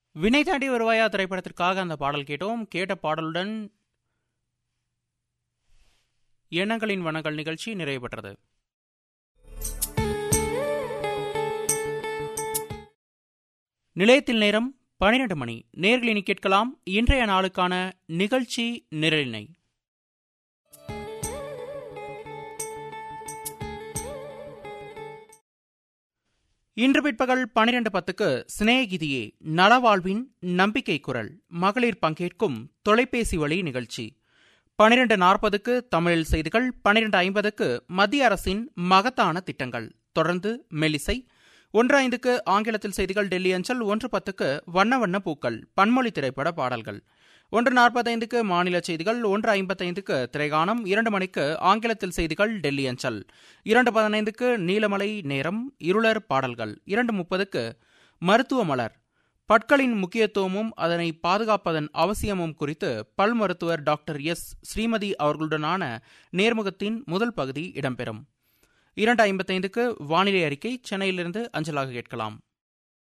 வினை தாண்டி வருவாயா திரைப்படத்திற்காக அந்த பாடல் கேட்டோம் கேட்ட பாடலுடன் எண்ணங்களின் வனங்கள் நிகழ்ச்சி நிறைவு பெற்றது நிலையத்தில் நேரம் பனிரெண்டு மணி நேர்களினி கேட்கலாம் இன்றைய நாளுக்கான நிகழ்ச்சி நிரலினை இன்று பிற்பகல் பனிரெண்டு பத்துக்கு சிநேகிதியே நலவாழ்வின் நம்பிக்கை குரல் மகளிர் பங்கேற்கும் தொலைபேசி வழி நிகழ்ச்சி பனிரெண்டு நாற்பதுக்கு தமிழில் செய்திகள் பனிரெண்டு ஐம்பதுக்கு மத்திய அரசின் மகத்தான திட்டங்கள் தொடர்ந்து மெலிசை ஒன்று ஐந்துக்கு ஆங்கிலத்தில் செய்திகள் டெல்லி அஞ்சல் ஒன்று பத்துக்கு வண்ண வண்ண பூக்கள் பன்மொழி திரைப்பட பாடல்கள் ஒன்று நாற்பத்தைந்துக்கு மாநில செய்திகள் ஒன்று ஐம்பத்தைந்துக்கு திரைகானம் இரண்டு மணிக்கு ஆங்கிலத்தில் செய்திகள் டெல்லி அஞ்சல் இரண்டு பதினைந்துக்கு நீலமலை நேரம் இருளர் பாடல்கள் இரண்டு முப்பதுக்கு மருத்துவ மலர் பற்களின் முக்கியத்துவமும் அதனை பாதுகாப்பதன் அவசியமும் குறித்து பல் மருத்துவர் டாக்டர் எஸ் ஸ்ரீமதி அவர்களுடனான நேர்முகத்தின் முதல் பகுதி இடம்பெறும் இரண்டு ஐம்பத்தைந்துக்கு வானிலை அறிக்கை சென்னையிலிருந்து அஞ்சலாக கேட்கலாம்